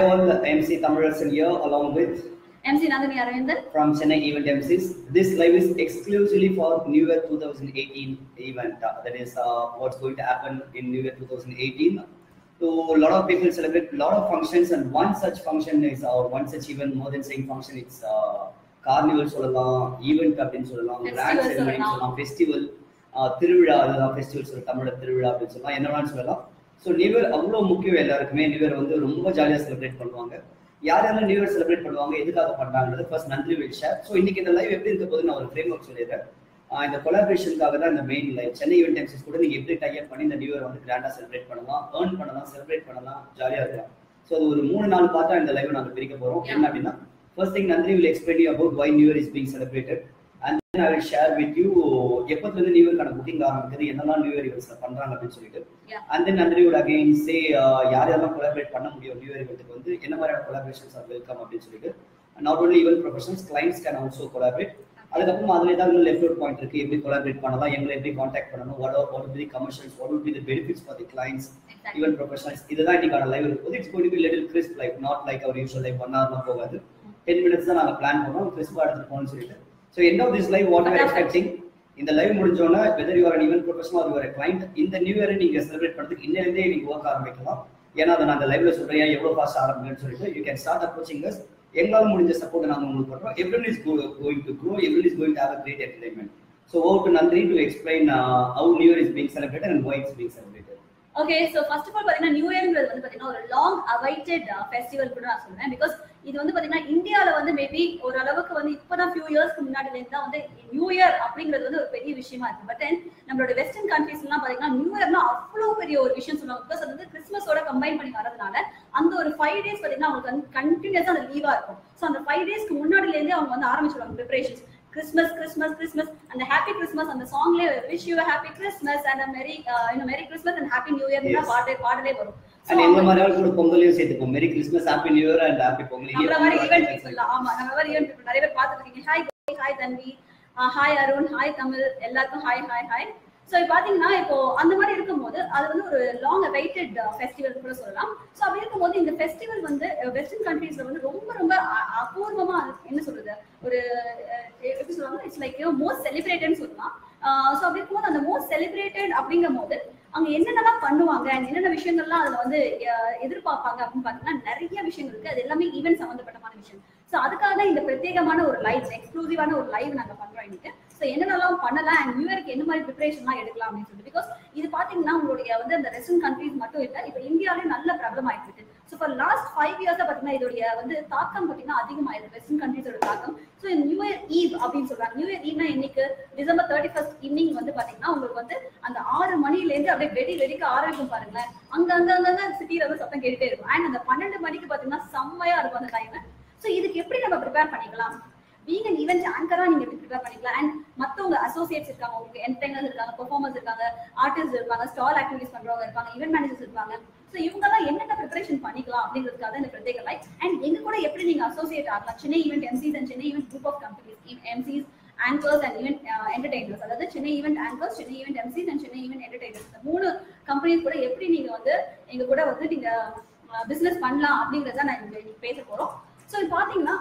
all MC Tamarasan here along with MC Nandini Aravindan. from Chennai Event MCs. This live is exclusively for New Year 2018 event. Uh, that is uh, what's going to happen in New Year 2018. So a lot of people celebrate a lot of functions, and one such function is or one such event more than saying function. It's uh, carnival சொல்லலாம் event அப்படின்னு சொல்லலாம் Festival grand ceremony சொல்லலாம். சொல்லலாம் festival திருவிழா அதுதான் festival சொல்ல தமிழ திருவிழா அப்படின்னு சொல்லலாம் என்ன வேணாலும் சொல்லலாம் ஸோ நியூ இயர் அவ்வளோ முக்கியம் எல்லாருக்குமே நியூ இயர் வந்து ரொம்ப ஜாலியாக செலிப்ரேட் பண்ணுவாங்க யார் யாரெல்லாம் நியூ இயர் செலிப்ரேட் பண்ணுவாங்க எதுக்காக பண்றாங்கிறது first Nandri will share so இன்னைக்கு இந்த லைவ் எப்படி இருக்க போது நான் ஒரு ஃப்ரேம் ஒர்க் சொல்லிடுறேன் ஆஹ் இந்த கொலாபரேஷனுக்காக தான் இந்த main live Chennai event times கூட நீங்க எப்படி டைப் பண்ணி இந்த நியூ இயர் வந்து கிராண்டா செலிப்ரேட் பண்ணலாம் ஏர்ன் பண்ணலாம் செலிப்ரேட் பண்ணலாம் ஜாலியா இருக்கலாம் ஸோ அது ஒரு மூணு நாலு பார்ட்டா இந்த லைவ் நாங்கள் பிரிக்க போறோம் என்ன அப்படின்னா first thing Nandri will explain you about why new year is being celebrated and then I will share with you எப்பத்துல இருந்து நியூ இயர்க்கான புக்கிங் ஆரம்பிக்குது என்னெல்லாம் நியூ இயர் ஈவெண்ட்ஸ்ல பண்றாங்க அப்படின்னு சொல்லிட்டு Yeah. And then Nandri would again say uh, யார் யாரெல்லாம் கொலாபரேட் பண்ண முடியும் நியூ இயர் இவெண்ட்டுக்கு வந்து என்ன மாதிரியான கொலாபரேஷன்ஸ் ஆர் வெல்கம் அப்படின்னு சொல்லிட்டு not only event professionals clients can also collaborate அதுக்கப்புறம் அதுல ஏதாவது லெஃப்ட் அவுட் பாயிண்ட் இருக்கு எப்படி கொலாபரேட் பண்ணலாம் எங்களை எப்படி காண்டாக்ட் பண்ணணும் what what will be commercials what will be the benefits for the clients Exactly. Event professionals இதுதான் இன்னைக்கான லைவ் இருக்கும் it's going to be little crisp life not like our usual life one ஹவர்லாம் போகாது ten minutes தான் நாங்கள் plan பண்ணோம் கிறிஸ்பா எடுத்துட்டு போகணும்னு சொல்லிட்டு so end of this live what are expecting இந்த லைவ் முடிஞ்சோன்னா whether you are event professional or your client இந்த நியூ இயரை நீங்க செலிப்ரேட் பண்ணுறதுக்கு இன்னிலிருந்தே நீங்க ஒர்க் ஆரம்பிக்கலாம் ஏன்னா அதை நான் அந்த லைவ்ல சொல்றேன் ஏன் எவ்வளவு ஃபாஸ்ட் ஆரம்பிங்கன்னு சொல்லிட்டு you can start approaching us எங்களால் முடிஞ்ச சப்போர்ட் நாங்கள் உங்களுக்கு பண்றோம் every is going to grow every is going to have a great entertainment so over to நன்றி to explain how new year is being celebrated and why it's being celebrated okay so first of all பார்த்தீங்கன்னா new இயர்ங்கிறது வந்து பார்த்தீங்கன்னா ஒரு long awaited festival கூட நான் சொல்றேன் because இது வந்து பார்த்தீங்கன்னா இந்தியாவில் வந்து மேபி ஓரளவுக்கு வந்து இப்போதான் ஃபியூ இயர்ஸ்க்கு முன்னாடிலேருந்து தான் வந்து நியூ இயர் அப்படிங்கிறது வந்து ஒரு பெரிய விஷயமா இருக்கு பட் தென் நம்மளோட வெஸ்டர்ன் கண்ட்ரீஸ்லாம் பார்த்தீங்கன்னா நியூ இயர்னா அவ்வளோ பெரிய ஒரு விஷயம் சொல்லுவாங்க பிகாஸ் அது வந்து கிறிஸ்மஸோட கம்பைன் பண்ணி வரதுனால அந்த ஒரு ஃபைவ் டேஸ் பார்த்தீங்கன்னா அவங்களுக்கு வந்து கண்டினியூஸாக அந்த லீவாக இருக்கும் ஸோ அந்த ஃபைவ் டேஸ்க்கு முன்னாடிலேருந்தே அவங்க வந்து ஆரம்பிச்சிடுவாங்க ப்ரிப்பரேஷன்ஸ் கிறிஸ்மஸ் கிறிஸ்மஸ் கிறிஸ்மஸ் அந்த ஹாப்பி கிறிஸ்மஸ் அந்த சாங்லயே wish you happy Christmas and merry இன்னும் merry Christmas and happy new year Yes. பாடலே பாடலே வரும் So, அண்ட் எங்க மாதிரி ஆள் கூட பொங்கலையும் சேர்த்துப்போம் merry Christmas happy new year and happy Pongal நம்மள மாதிரி ஈவென்ட் பீப்புள் ஆமா நம்ம மாதிரி ஈவென்ட் பீப்புள் நிறைய பேர் பார்த்துருக்கீங்க hi hi Tanvi hi Arun hi Tamil எல்லாருக்கும் ஹாய் ஹாய் ஹாய் ஸோ இப்போ பார்த்தீங்கன்னா இப்போ அந்த மாதிரி இருக்கும்போது அது வந்து ஒரு லாங் வெயிட்டட் ஃபெஸ்டிவல் கூட சொல்லலாம் ஸோ அப்படி இருக்கும்போது இந்த ஃபெஸ்டிவல் வந்து வெஸ்டர்ன் கண்ட்ரீஸ்ல வந்து ரொம்ப ரொம்ப அ- அபூர்வமா அது என்ன சொல்றது ஒரு அஹ், எப்படி சொல்லுவாங்க இட்ஸ் லைக் மோஸ்ட் செலிப்ரேட்டட்னு சொல்லலாம் ஸோ அப்படி இருக்கும்போது அந்த மோஸ்ட் செலிப்ரேட்டட் அப்படிங்கும் போது அங்க என்னென்னலாம் பண்ணுவாங்க and என்னென்ன விஷயங்கள்லாம் அதுல வந்து அஹ், எதிர்பார்ப்பாங்க அப்படின்னு பாத்தீங்கன்னா நிறைய விஷயங்கள் இருக்கு அது எல்லாமே ஈவென்ட் சம்பந்தப்பட்டமான விஷயம் ஸோ அதுக்காக தான் இந்த பிரத்யேகமான ஒரு லைவ் எக்ஸ்க்ளூசிவான ஒரு லைவ் நாங்க பண்றோம் இன்னைக்கு ஸோ என்னென்னலாம் பண்ணலாம் அண்ட் நியூ இயர்க்கு என்ன மாதிரி ப்ரிப்பரேஷன்லாம் எடுக்கலாம் அப்படின்னு சொல்லிட்டு பிகாஸ் இது பாத்தீங்கன்னா உங்களுடைய வந்து அந்த வெஸ்டர்ன் கண்ட்ரீஸ் மட்டும் இல்லை இப்போ இந்தியாவிலே நல்ல ப்ராப்ளம் ஆயிட்டு இருக்கு ஸோ ஃபார் லாஸ்ட் ஃபைவ் இயர்ஸா பாத்தீங்கன்னா இதோடைய வந்து தாக்கம் பாத்தீங்கன்னா அதிகமாயிருக்கு வெஸ்டர்ன் கண்ட்ரீஸோட தாக்கம் ஸோ நியூ இயர் ஈவ் அப்படின்னு சொல்றாங்க நியூ இயர் ஈவ்னா இன்னைக்கு டிசம்பர் தேர்ட்டி ஃபர்ஸ்ட் ஈவினிங் வந்து பாத்தீங்கன்னா உங்களுக்கு வந்து அந்த ஆறு மணில இருந்து அப்படியே வெடி வெடிக்க ஆரம்பிக்கும் பாருங்களேன் அங்க அங்க அங்க சிட்டியில வந்து சத்தம் கேட்டுட்டே இருக்கும் அண்ட் அந்த பன்னெண்டு மணிக்கு பாத்தீங்கன்னா செம்மையா இருக்கும் அந்த டைம் ஸோ இதுக்கு எப்படி நம்ம ப்ரிப்பேர் பண்ணிக்கலாம் பீங் அன் ஈவென்ட் ஆங்கரா நீங்க எப்படி ப்ரிப்பேர் பண்ணிக்கலாம் அண்ட் மத்தவங்க அசோசியேட்ஸ் இருக்காங்க உங்களுக்கு என்டர்டைனர்ஸ் இருக்காங்க பெர்ஃபார்மர்ஸ் இருக்காங்க ஆர்டிஸ்ட் இருப்பாங்க ஸ்டால் ஆக்டிவிட்டிஸ் பண்றவங்க இருப்பாங்க ஈவென்ட் மேனேஜர்ஸ் இருப்பாங்க ஸோ இவங்க எல்லாம் என்னென்ன ப்ரிப்பரேஷன் பண்ணிக்கலாம் அப்படிங்கிறதுக்காக இந்த பிரத்யேக லைஃப் அண்ட் எங்க கூட எப்படி நீங்க அசோசியேட் ஆகலாம் Chennai event MCs and Chennai event group of companies MCs anchors and event entertainers அதாவது Chennai event anchors Chennai event MCs and Chennai event entertainers இந்த மூணு கம்பெனிஸ் கூட எப்படி நீங்க வந்து எங்க கூட வந்து நீங்க பிசினஸ் பண்ணலாம் அப்படிங்கறத நான் இங்க இன்னைக்கு பேச போறோம் ஸோ இது பாத்தீங்கன்னா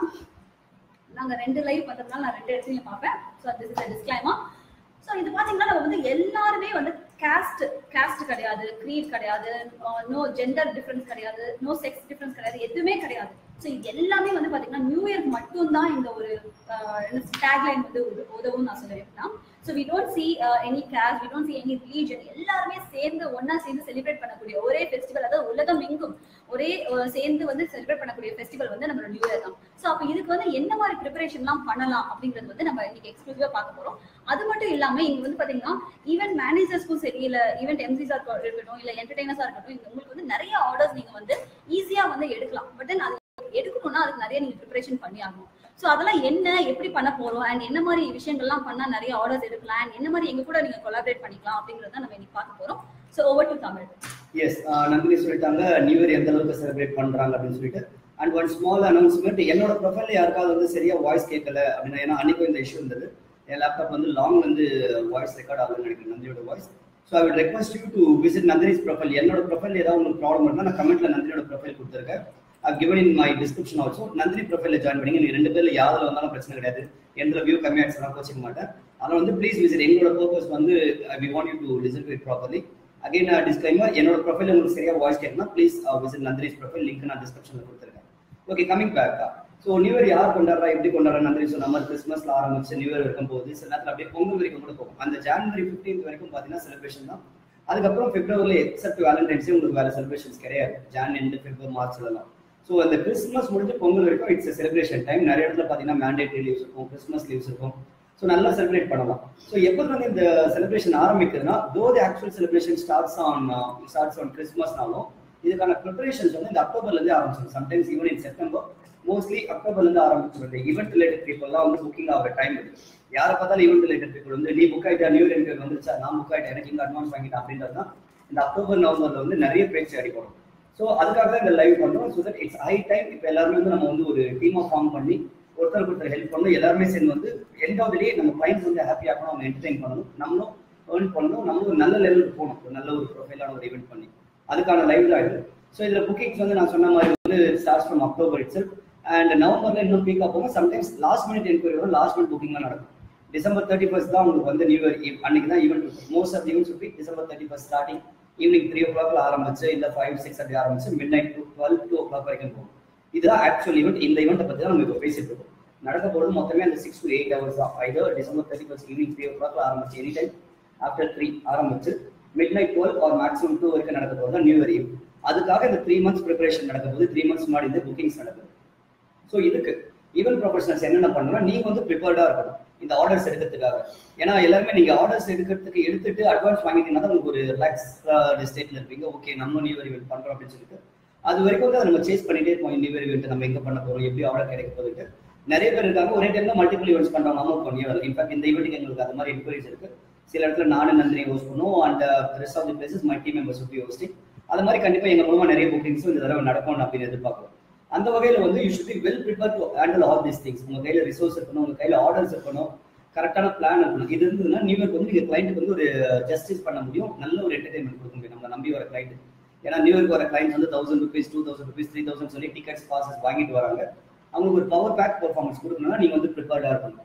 நாங்க ரெண்டு லைவ் பண்றதுனால நான் ரெண்டு இடத்துலயும் பார்ப்பேன் so this is disclaimer so இது பாத்தீங்கன்னா நம்ம வந்து எல்லாருமே வந்து கேஸ்ட் கேஸ்ட் கிடையாது க்ரீட் கிடையாது நோ ஜெண்டர் டிஃபரன்ஸ் கிடையாது நோ செக்ஸ் டிஃபரன்ஸ் கிடையாது எதுவுமே கிடையாது ஸோ இது எல்லாமே வந்து பாத்தீங்கன்னா நியூ இயர்க்கு மட்டும்தான் இந்த ஒரு டேக்லைன் வந்து உத- உதவும் நான் சொல்லியிருக்கேன் so we don't see any caste we don't see any religion எல்லாருமே சேர்ந்து ஒண்ணா சேர்ந்து செலிப்ரேட் பண்ணக்கூடிய ஒரே ஃபெஸ்டிவல் அதாவது உலகம் எங்கும் ஒரே அஹ், சேர்ந்து வந்து செலிப்ரேட் பண்ணக்கூடிய ஃபெஸ்டிவல் வந்து நம்மளோட நியூ இயர் தான் ஸோ அப்போ இதுக்கு வந்து என்ன மாதிரி ப்ரிப்பரேஷன்லாம் பண்ணலாம் அப்படிங்கிறது வந்து நம்ம இன்னைக்கு எக்ஸ்க்ளூசிவா பார்க்க போறோம் அது மட்டும் இல்லாம இங்க வந்து பாத்தீங்கன்னா ஈவென்ட் மேனேஜர்ஸ்க்கும் சரி இல்ல ஈவென்ட் எம்சிஸா இருக்கட்டும் இல்ல என்டர்டைனர்ஸா இருக்கட்டும் இந்த உங்களுக்கு வந்து நிறைய ஆர்டர்ஸ் நீங்க வந்து ஈஸியா வந்து எடுக்கலாம் பட் தென் அது எடுக்கணும்னா அதுக்கு நிறைய நீங்க ப்ரிப்பரேஷன் பண்ணி ஆகணும் ஸோ அதெல்லாம் என்ன எப்படி பண்ண போறோம் அண்ட் என்ன மாதிரி விஷயங்கள்லாம் பண்ணா நிறைய ஆர்டர்ஸ் எடுக்கலாம் and என்ன மாதிரி எங்க கூட நீங்க கொலாபரேட் பண்ணிக்கலாம் அப்படிங்கறத நம்ம இன்னைக்கு பார்க்க போறோம் so over to Tamil yes Nandhini சொல்லிட்டாங்க நியூ இயர் எந்த அளவுக்கு செலிப்ரேட் பண்றாங்க அப்படின்னு சொல்லிட்டு அண்ட் ஒன் ஸ்மால் அனௌன்ஸ்மெண்ட் என்னோட ப்ரொஃபைல்ல யாருக்காவது வந்து சரியா வாய்ஸ் கேட்கல அப்படின்னா ஏன்னா அன்னைக்கும் இந்த இஷ்யூ இருந்தது என் லேப்டாப் வந்து லாங் வந்து வாய்ஸ் ரெக்கார்ட் ஆகுதுன்னு நினைக்கிறேன் நந்தினியோட voice so I will request you to visit Nandini's profile என்னோட ப்ரொஃபைல் ஏதாவது உங்களுக்கு ப்ராப்ளம் இருந்தால் நான் கமெண்ட்ல நந்தினியோட ப்ரொஃபைல் கொடுத்துருக்கேன் given in my description also Nandini ப்ரொஃபைல ஜாயின் பண்ணி நீங்க ரெண்டு பேர்ல யாரில் வந்தாலும் பிரச்சனை கிடையாது எந்த வியூ கம்மியாச்சுன்னா கோச்சிக்க மாட்டேன் அதனால வந்து ப்ளீஸ் விசிட் எங்களோட பர்பஸ் வந்து we want you to listen to it properly again disclaimer என்னோட ப்ரொஃபைல் உங்களுக்கு சரியா வாய்ஸ் கேட்கணும்னா please visit Nandini's profile link நான் டிஸ்கிரிப்ஷன்ல கொடுத்துருக்கேன் okay coming back so new year யார் கொண்டாடுறா எப்படி கொண்டாடுறா நன்றி சொன்ன மாதிரி கிறிஸ்மஸ்ல ஆரம்பிச்சு நியூ இயர் இருக்கும் போது சில நேரத்தில் அப்படியே பொங்கல் வரைக்கும் கூட போகும் அந்த ஜான்வரி ஃபிஃப்டீன்த் வரைக்கும் பார்த்தீங்கன்னா செலிப்ரேஷன் தான் அதுக்கப்புறம் பிப்ரவரியில் எக்ஸப்ட் வேலண்டைன்ஸே உங்களுக்கு வேற செலிப்ரேஷன்ஸ் கிடையாது ஜான் எண்டு பிப்ரவரி மார்ச்லலாம் ஸோ அந்த கிறிஸ்மஸ் முடிஞ்சு பொங்கல் வரைக்கும் இட்ஸ் செலிப்ரேஷன் டைம் நிறைய இடத்துல பார்த்தீங்கன்னா மேண்டேட்ரி லீவ்ஸ் இருக்கும் கிறிஸ்மஸ் லீவ்ஸ் இருக்கும் ஸோ நல்லா செலிப்ரேட் பண்ணலாம் ஸோ எப்போ வந்து இந்த செலிப்ரேஷன் ஆரம்பிக்குதுன்னா though the actual celebration starts on starts on கிறிஸ்மஸ்னாலும் இதுக்கான ப்ரிப்பரேஷன்ஸ் வந்து இந்த அக்டோபர்லேருந்து ஆரம்பிச்சிடும் sometimes even in September mostly அக்டோபர்லேருந்து ஆரம்பிச்சிடும் ஈவெண்ட் ரிலேட்டட் பீப்புள்லாம் வந்து புக்கிங் ஆகிற டைம் இருக்கு யாரை பார்த்தாலும் ஈவெண்ட் ரிலேட்டட் பீப்புள் வந்து நீ புக் ஆகிட்டா நியூ இயர் வந்துருச்சா நான் புக் ஆகிட்டேன் எனக்கு இங்கே அட்வான்ஸ் வாங்கிட்டேன் அப்படின்றது தான் இந்த அக்டோபர் நவம்பர்ல வந்து நிறைய பேச்சு அடிப்படும் ஸோ அதுக்காக தான் இந்த லைவ் பண்றோம் so that it's high time இப்போ எல்லாருமே வந்து நம்ம வந்து ஒரு டீமாக ஃபார்ம் பண்ணி ஒருத்தருக்கு ஒருத்தர் ஹெல்ப் பண்ணணும் எல்லாருமே சேர்ந்து வந்து எண்ட் ஆஃப் டே நம்ம கிளைண்ட்ஸ் வந்து ஹாப்பி ஆகணும் அவங்க என்டர்டைன் பண்ணணும் நம்மளும் ஏர்ன் பண்ணணும் நம்மளும் ஒரு நல்ல லெவலுக்கு போகணும் ஒரு நல்ல ஒரு ப்ரொஃபைலான ஒரு ஈவெண்ட் பண்ணி அதுக்கான லைவ் தான் இது ஸோ இதில் புக்கிங்ஸ் வந்து நான் சொன்ன மாதிரி வந்து start from October it's and நவம்பர்ல இன்னும் பீக் போகும் சம்டைம்ஸ் லாஸ்ட் மினிட் என்கொயரி வரும் லாஸ்ட் மினிட் புக்கிங்லாம் நடக்கும் டிசம்பர் தேர்ட்டி ஃபர்ஸ்ட் தான் உங்களுக்கு வந்து நியூ இயர் அன்னைக்கு தான் ஈவெண்ட் இருக்கும் most of events be December thirty first starting evening three ஓ கிளாக்ல ஆரம்பிச்சு இல்ல ஃபைவ் சிக்ஸ் அப்படி ஆரம்பிச்சு midnight to twelve two o'clock வரைக்கும் போகும் இதுதான் ஆக்சுவல் ஈவெண்ட் இந்த ஈவெண்ட்டை பத்தி தான் நம்ம இப்போ பேசிட்டு இருக்கோம் நடக்க போகிறது மொத்தமே அந்த சிக்ஸ் டு எயிட் ஹவர்ஸ் தான் either December thirty first evening three ஓ கிளாக்ல ஆரம்பிச்சு எனி டைம் ஆஃப்டர் த்ரீ ஆரம்பிச்சு midnight twelve or maximum two வரைக்கும் நடக்க போகிறது தான் நியூ இயர் ஈவ் அதுக்காக இந்த த்ரீ மந்த்ஸ் ப்ரிப்பரேஷன் நடக்க போது த்ரீ மந்த்ஸ் முன்னாடி இந்த புக்கிங்ஸ் நடக்குது ஸோ இதுக்கு ஈவென்ட் ப்ரொஃபஷனல்ஸ் என்னென்ன பண்ணணும்னா நீங்க வந்து ப்ரிப்பேர்டா இருக்கணும் இந்த ஆர்டர்ஸ் எடுக்கிறதுக்காக ஏன்னா எல்லாருமே நீங்க ஆர்டர்ஸ் எடுக்கிறதுக்கு எடுத்துட்டு அட்வான்ஸ் வாங்கிட்டீங்கன்னா தான் உங்களுக்கு ஒரு ரிலாக்ஸ் ஸ்டேட்ல இருப்பீங்க ஓகே நம்ம நியூ இயர் ஈவெண்ட் பண்றோம் அப்படின்னு சொல்லிட்டு அது வரைக்கும் வந்து அதை நம்ம சேஸ் பண்ணிட்டே இருப்போம் நியூ இயர் ஈவெண்ட் நம்ம எங்க பண்ண போறோம் எப்படி ஆர்டர் கிடைக்க போகுது நிறைய பேர் இருக்காங்க ஒரே டைம்ல மல்டிபிள் ஈவெண்ட்ஸ் பண்றவங்க அமௌண்ட் பண்ணி வரல இன்ஃபேக்ட் இந்த ஈவெண்ட்டுக்கு எங்களுக்கு அது மாதிரி என்கொயரிஸ் இருக்கு சில இடத்துல நானும் நந்தினி ஹோஸ்ட் பண்ணுவோம் and rest of the places my team members be hosting அது மாதிரி கண்டிப்பா எங்க மூலமா நிறைய புக்கிங்ஸும் இந்த தடவை நடக்கும் அப்படின்னு எதிர்பார்க்கிறோம் அந்த வகையில வந்து you should be well prepare to handle all this things உங்க கையில ரிசோர்ஸ் இருக்கணும் உங்க கையில ஆர்டர்ஸ் இருக்கணும் கரெக்டான பிளான் இருக்கணும் இது இருந்ததுன்னா நியூ இயர்க்கு வந்து நீங்க கிளைண்ட்டுக்கு வந்து ஒரு ஜஸ்டிஸ் பண்ண முடியும் நல்ல ஒரு என்டர்டைன்மெண்ட் கொடுக்க முடியும் நம்ம நம்பி வர கிளைண்ட் ஏன்னா நியூ இயர்க்கு வர கிளைண்ட் வந்து thousand rupees two thousand rupees three thousand சொல்லி டிக்கெட்ஸ் பாசஸ் வாங்கிட்டு வராங்க அவங்களுக்கு ஒரு பவர் பேக் பெர்ஃபார்மன்ஸ் கொடுக்கணும்னா நீங்க வந்து ப்ரிப்பேர்டா இருக்கணும்